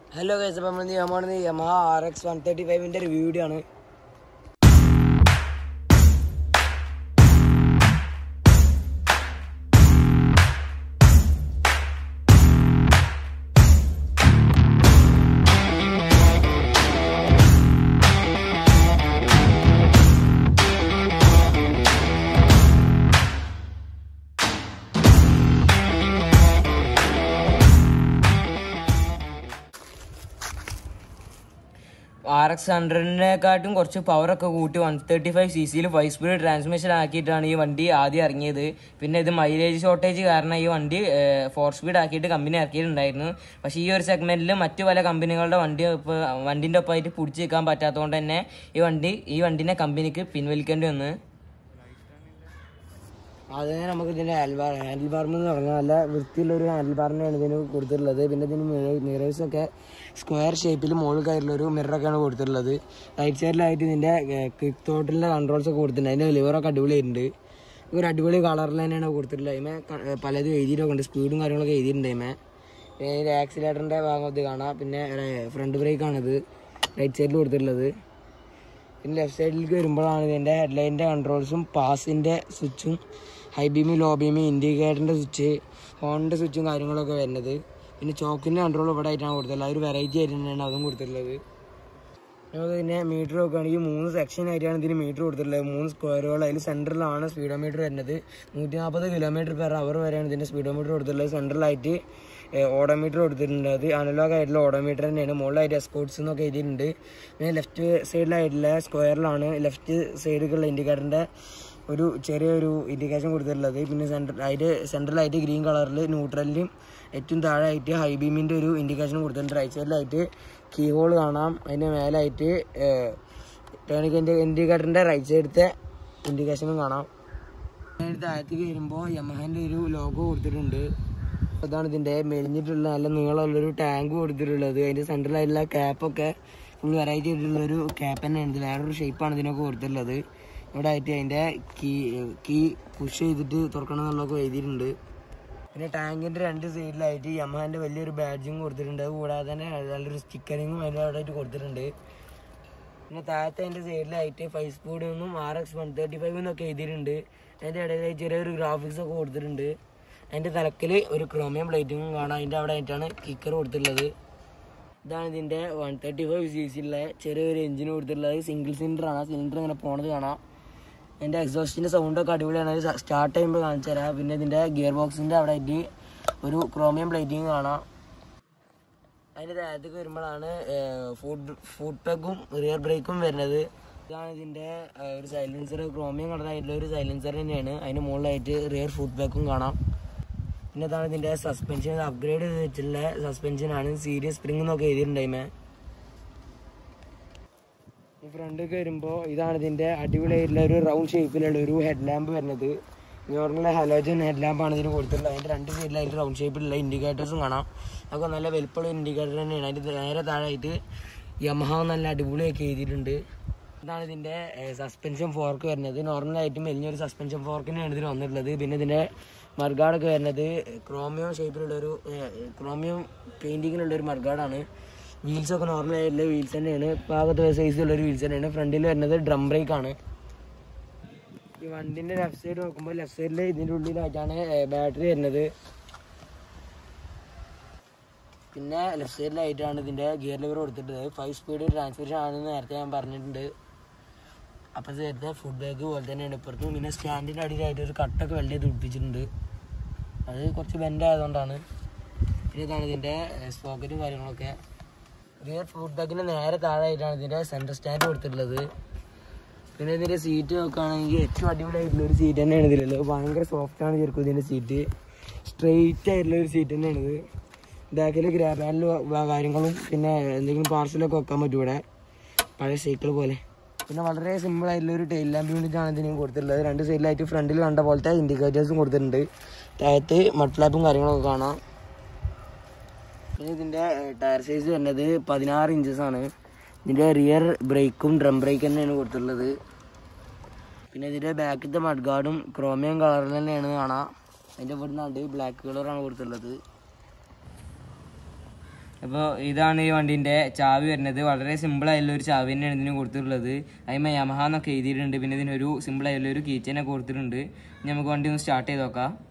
hello guys അപ്പം നമ്മൾ യമഹാണ് Yamaha R X one thirty ഫൈവിൻ്റെ റിവ്യൂ വീഡിയോ ആണ് ആർ എക്സ് ഹൺഡ്രഡിനെക്കാട്ടും കുറച്ച് പവറൊക്കെ കൂട്ടി വൺ തേർട്ടി ഫൈവ് സി സിയിൽ ഫൈവ് സ്പീഡ് ട്രാൻസ്മിഷൻ ആക്കിയിട്ടാണ് ഈ വണ്ടി ആദ്യം ഇറങ്ങിയത് പിന്നെ ഇത് മൈലേജ് ഷോർട്ടേജ് കാരണം ഈ വണ്ടി ഫോർ സ്പീഡ് ആക്കിയിട്ട് കമ്പനി ഇറക്കിയിട്ടുണ്ടായിരുന്നു പക്ഷേ ഈ ഒരു സെഗ്മെന്റിൽ മറ്റു പല കമ്പനികളുടെ വണ്ടി ഇപ്പോൾ വണ്ടിൻ്റെ ഒപ്പമായിട്ട് പിടിച്ച് നിൽക്കാൻ പറ്റാത്തതുകൊണ്ട് തന്നെ ഈ വണ്ടി ഈ വണ്ടിനെ കമ്പനിക്ക് പിൻവലിക്കേണ്ടി വന്നു അത് നമുക്ക് ഇതിന്റെ ഹാൻഡിൽ ബാർ ഹാൻഡിൽ ബാർമെന്ന് എന്ന് പറഞ്ഞാൽ നല്ല വൃത്തിയുള്ള ഒരു ഹാൻഡിൽ ബാറിനാണ് ഇതിന് കൊടുത്തിട്ടുള്ളത് പിന്നെ ഇതിന് മിറേഴ്സ് ഒക്കെ സ്ക്വയർ ഷേപ്പിൽ മുകളിൽ കയറുള്ള ഒരു മിററൊക്കെയാണ് കൊടുത്തിട്ടുള്ളത് റൈറ്റ് സൈഡിലായിട്ട് ഇതിന്റെ ക്വിക്ക് തോട്ടിലെ കൺട്രോൾസ് ഒക്കെ കൊടുത്തിട്ടുണ്ട് അതിന്റെ ലിവറൊക്കെ അടിപൊളിയായിട്ടുണ്ട് ഒരു അടിപൊളി കളറിൽ തന്നെയാണ് കൊടുത്തിട്ടുള്ളത് അതിമേ ക- പലതും എഴുതിയിട്ടൊക്കെ ഉണ്ട് സ്പീഡും കാര്യങ്ങളൊക്കെ എഴുതിയിട്ടുണ്ട് അതിമേ പിന്നെ ഇതിന്റെ ആക്സിലേറ്ററിന്റെ ഭാഗം ഇത് കാണാം പിന്നെ ഫ്രണ്ട് ബ്രേക്കാണിത് റൈറ്റ് സൈഡിൽ കൊടുത്തിട്ടുള്ളത് പിന്നെ ലെഫ്റ്റ് സൈഡിലേക്ക് വരുമ്പോഴാണ് ഇതിൻ്റെ ഹെഡ്ലൈറ്റിൻ്റെ കൺട്രോൾസും പാസിൻ്റെ സ്വിച്ചും ഹൈ ബീമി ലോ ബീമി ഇൻഡിക്കേറ്ററിൻ്റെ സ്വിച്ച് ഹോണിൻ്റെ സ്വിച്ചും കാര്യങ്ങളൊക്കെ വരുന്നത് പിന്നെ ചോക്കിൻ്റെ കൺട്രോൾ ഇവിടെ ആയിട്ടാണ് കൊടുത്തിട്ടുള്ളത് ആ ഒരു വെറൈറ്റി ആയിട്ട് തന്നെയാണ് അതും കൊടുത്തിട്ടുള്ളത് നമുക്ക് പിന്നെ മീറ്റർ നോക്കുകയാണെങ്കിൽ മൂന്ന് സെക്ഷൻ ആയിട്ടാണ് ഇതിന് മീറ്റർ കൊടുത്തിട്ടുള്ളത് മൂന്ന് സ്ക്വയറുകൾ അതിൽ സെൻറ്ററിലാണ് സ്പീഡോമീറ്റർ വരുന്നത് നൂറ്റി നാൽപ്പത് കിലോമീറ്റർ പെർ അവർ വരെയാണ് ഇതിൻ്റെ സ്പീഡോമീറ്റർ കൊടുത്തിട്ടുള്ളത് സെൻട്രലായിട്ട് ഓഡോമീറ്റർ കൊടുത്തിട്ടുണ്ട് അത് അനലോഗ് ആയിട്ടുള്ള ഓഡോമീറ്റർ തന്നെയാണ് മുകളിലായിട്ട് എസ്പോർട്സ് എന്നൊക്കെ എഴുതിയിട്ടുണ്ട് പിന്നെ ലെഫ്റ്റ് സൈഡിലായിട്ടുള്ള സ്ക്വയറിലാണ് ലെഫ്റ്റ് സൈഡിലുള്ള ഇൻഡിക്കേറ്ററിൻ്റെ ഒരു ചെറിയൊരു ഇൻഡിക്കേഷൻ കൊടുത്തിട്ടുള്ളത് പിന്നെ സെൻട്രൽ അതിൻ്റെ സെൻട്രലായിട്ട് ഗ്രീൻ കളറിൽ ന്യൂട്രലിലും ഏറ്റവും താഴെയായിട്ട് ഹൈ ബീമിൻ്റെ ഒരു ഇൻഡിക്കേഷൻ കൊടുത്തിട്ടുണ്ട് റൈറ്റ് സൈഡിലായിട്ട് കീ ഹോൾ കാണാം അതിൻ്റെ മേലായിട്ട് ടേണിക് ഇൻഡിക്കേറ്ററിൻ്റെ റൈറ്റ് സൈഡത്തെ ഇൻഡിക്കേഷനും കാണാം അതിന് താഴത്തേക്ക് വരുമ്പോൾ യമഹൻ്റെ ഒരു ലോഗോ കൊടുത്തിട്ടുണ്ട് അതാണ് ഇതിൻ്റെ മെലിഞ്ഞിട്ടുള്ള നല്ല നീളമുള്ളൊരു ടാങ്ക് കൊടുത്തിട്ടുള്ളത് അതിൻ്റെ സെൻട്രലായിട്ടുള്ള ക്യാപ്പൊക്കെ ഫുൾ വെറൈറ്റി ആയിട്ടുള്ള ഒരു ക്യാപ്പ് തന്നെയാണ് ഇത് വേറൊരു ഷേപ്പാണ് ഇതിനൊക്കെ കൊടുത്തിട്ടുള്ളത് ഇവിടെ ആയിട്ട് അതിൻ്റെ കീ കീ പുഷ് ചെയ്തിട്ട് തുറക്കണം എന്നുള്ളതൊക്കെ എഴുതിയിട്ടുണ്ട് പിന്നെ ടാങ്കിന്റെ രണ്ട് സൈഡിലായിട്ട് യമഹാന്റെ വലിയൊരു ബാഡ്ജിങ് കൊടുത്തിട്ടുണ്ട് അത് കൂടാതെ തന്നെ നല്ലൊരു സ്റ്റിക്കറിങ്ങും അതിൻ്റെ അവിടെ ആയിട്ട് കൊടുത്തിട്ടുണ്ട് പിന്നെ താഴത്തെ അതിന്റെ സൈഡിലായിട്ട് ഫൈവ് സ്പീഡ് എന്നും R X one thirty five എന്നൊക്കെ എഴുതിയിട്ടുണ്ട് അതിന്റെ ഇടയിലായി ചെറിയൊരു ഗ്രാഫിക്സ് ഒക്കെ കൊടുത്തിട്ടുണ്ട് അതിന്റെ തലക്കിൽ ഒരു ക്രോമിയം പ്ലേറ്റിങ്ങും കാണാം അതിന്റെ അവിടെ ആയിട്ടാണ് കിക്കർ കൊടുത്തിട്ടുള്ളത് ഇതാണ് ഇതിന്റെ വൺ തേർട്ടി ഫൈവ് സി സിയിലുള്ള ചെറിയൊരു എഞ്ചിൻ കൊടുത്തിട്ടുള്ളത് സിംഗിൾ സിലിണ്ടർ ആണ് സിലിണ്ടർ ഇങ്ങനെ പോണത് കാണാം അതിന്റെ എക്സോസ്റ്റിന്റെ സൗണ്ട് ഒക്കെ അടിപൊളിയാണ് സ്റ്റാർട്ട് ചെയ്യുമ്പോൾ കാണിച്ചു തരാം പിന്നെ ഇതിന്റെ ഗിയർ ബോക്സിന്റെ അവിടെ ആയിട്ട് ഒരു ക്രോമിയം പ്ലേറ്റിംഗ് കാണാം അതിന്റെ താഴത്തേക്ക് വരുമ്പോഴാണ് ഫുഡ് ഫുഡ് പെഗും റിയർ ബ്രേക്കും വരുന്നത് ഇതാണ് ഇതിന്റെ ആ, ഒരു സൈലൻസർ ക്രോമിയം കളറായിട്ടുള്ള ഒരു സൈലൻസർ തന്നെയാണ് അതിന് മുകളിലായിട്ട് റിയർ ഫുഡ് ബാക്കും കാണാം പിന്നെ ഇതാണ് ഇതിന്റെ സസ്പെൻഷൻ അപ്ഗ്രേഡ് ചെയ്ത് വെച്ചിട്ടുള്ള സസ്പെൻഷൻ ആണ് സീരിയസ് സ്പ്രിംഗ് എന്നൊക്കെ എഴുതിയിട്ടുണ്ടായിമേ ഈ ഫ്രണ്ടൊക്കെ വരുമ്പോൾ ഇതാണ് ഇതിന്റെ അടിപൊളിയായിട്ടുള്ള ഒരു റൗണ്ട് ഷേപ്പിലുള്ള ഒരു ഹെഡ് ലാമ്പ് വരുന്നത് നോർമൽ ഹലോജൻ ഹെഡ് ലാമ്പാണ് ഇതിന് കൊടുത്തിട്ടുള്ളത് അതിന്റെ രണ്ട് സൈഡിലായിട്ട് റൗണ്ട് ഷേപ്പിലുള്ള ഇൻഡിക്കേറ്റേഴ്സും കാണാം അതൊക്കെ നല്ല വലിപ്പമുള്ള ഇൻഡിക്കേറ്റർ തന്നെയാണ് അതിന്റെ നേരെ താഴെയായിട്ട് യമഹ നല്ല അടിപൊളിയൊക്കെ എഴുതിയിട്ടുണ്ട് ഇതാണ് ഇതിന്റെ സസ്പെൻഷൻ ഫോർക്ക് വരുന്നത് നോർമലായിട്ടും വലിയൊരു സസ്പെൻഷൻ ഫോർക്കിനാണ് ഇതിന് വന്നിട്ടുള്ളത് പിന്നെ ഇതിന്റെ മർഗാഡൊക്കെ വരുന്നത് ക്രോമിയം ഷേപ്പിലുള്ള ഒരു ക്രോമിയം പെയിന്റിങ്ങിലുള്ള ഒരു മർഗാഡാണ് വീൽസ് ഒക്കെ നോർമൽ ആയിട്ടുള്ള വീൽസ് തന്നെയാണ് ഭാഗത്ത് സൈസിലുള്ള ഒരു വീൽസ് തന്നെയാണ് ഫ്രണ്ടിൽ വരുന്നത് ഡ്രം ബ്രേക്ക് ആണ് ഈ വണ്ടിന്റെ ലെഫ്റ്റ് സൈഡ് നോക്കുമ്പോൾ ലെഫ്റ്റ് സൈഡിൽ ഇതിന്റെ ഉള്ളിലായിട്ടാണ് ബാറ്ററി വരുന്നത് പിന്നെ ലെഫ്റ്റ് സൈഡിലായിട്ടാണ് ഇതിന്റെ ഗിയർ ലിവർ കൊടുത്തിട്ടത് ഫൈവ് സ്പീഡ് ട്രാൻസ്മിഷൻ ആണെന്ന് നേരത്തെ ഞാൻ പറഞ്ഞിട്ടുണ്ട് അപ്പം നേരത്തെ ഫുഡ് ബാഗ് പോലെ തന്നെയാണ് ഇപ്പുറത്തും പിന്നെ സ്റ്റാൻഡിന്റെ അടിയിലായിട്ട് ഒരു കട്ടൊക്കെ വെള്ളി പിടിപ്പിച്ചിട്ടുണ്ട് അത് കുറച്ച് ബെൻഡ് ആയതുകൊണ്ടാണ് പിന്നെ ഇതാണ് ഇതിന്റെ സ്പോക്കറ്റും കാര്യങ്ങളൊക്കെ റിയർ ഫുഡ് ബാഗിന് നേരെ താഴെയായിട്ടാണ് ഇതിന്റെ സെൻട്രൽ സ്റ്റാൻഡ് കൊടുത്തിട്ടുള്ളത് പിന്നെ ഇതിന്റെ സീറ്റ് നോക്കുകയാണെങ്കിൽ ഏറ്റവും അടിപൊളിയായിട്ടുള്ള ഒരു സീറ്റ് തന്നെയാണ് ഇതിലുള്ളത് ഭയങ്കര സോഫ്റ്റ് ആണ് ശരിക്കും ഇതിന്റെ സീറ്റ് സ്ട്രെയിറ്റ് ആയിട്ടുള്ള ഒരു സീറ്റ് തന്നെയാണ് ഇത് ബാക്കിൽ ഗ്രാബാനിൽ കാര്യങ്ങളും പിന്നെ എന്തെങ്കിലും പാർസലൊക്കെ വെക്കാൻ പറ്റും ഇവിടെ പഴയ സൈക്കിൾ പോലെ പിന്നെ വളരെ സിമ്പിൾ ആയിട്ടുള്ള ഒരു ടെയിൽ ലാമ്പ് യൂണിറ്റ് ആണ് ഇതിന് കൊടുത്തിട്ടുള്ളത് രണ്ട് സൈഡിലായിട്ട് ഫ്രണ്ടിൽ കണ്ട പോലത്തെ ഇൻഡിക്കേറ്റേഴ്സും കൊടുത്തിട്ടുണ്ട് താഴത്ത് മഡ് ഫ്ലാപ്പും കാര്യങ്ങളൊക്കെ കാണാം പിന്നെ ഇതിന്റെ ടയർ സൈസ് വരുന്നത് പതിനാറ് ഇഞ്ചസ് ആണ് ഇതിന്റെ റിയർ ബ്രേക്കും ഡ്രം ബ്രേക്ക് തന്നെയാണ് കൊടുത്തിട്ടുള്ളത് പിന്നെ ഇതിന്റെ ബാക്കിലത്തെ മഡ് ഗാർഡും ക്രോമിയം കളറിൽ തന്നെയാണ് കാണാം അതിന്റെ ഇവിടെ നിന്നാണ്ട് ബ്ലാക്ക് കളറാണ് കൊടുത്തിട്ടുള്ളത് അപ്പോൾ ഇതാണ് ഈ വണ്ടീൻ്റെ ചാവി വരുന്നത് വളരെ സിമ്പിൾ ആയിട്ടുള്ള ഒരു ചാവി തന്നെയാണ് ഇതിന് കൊടുത്തിട്ടുള്ളത് അതിന്മേൽ യമഹ എന്നൊക്കെ എഴുതിയിട്ടുണ്ട് പിന്നെ ഇതിനൊരു സിമ്പിൾ ആയിട്ടുള്ള ഒരു കീച്ചനൊക്കെ കൊടുത്തിട്ടുണ്ട് ഇനി നമുക്ക് വണ്ടി ഒന്ന് സ്റ്റാർട്ട് ചെയ്ത് നോക്കാം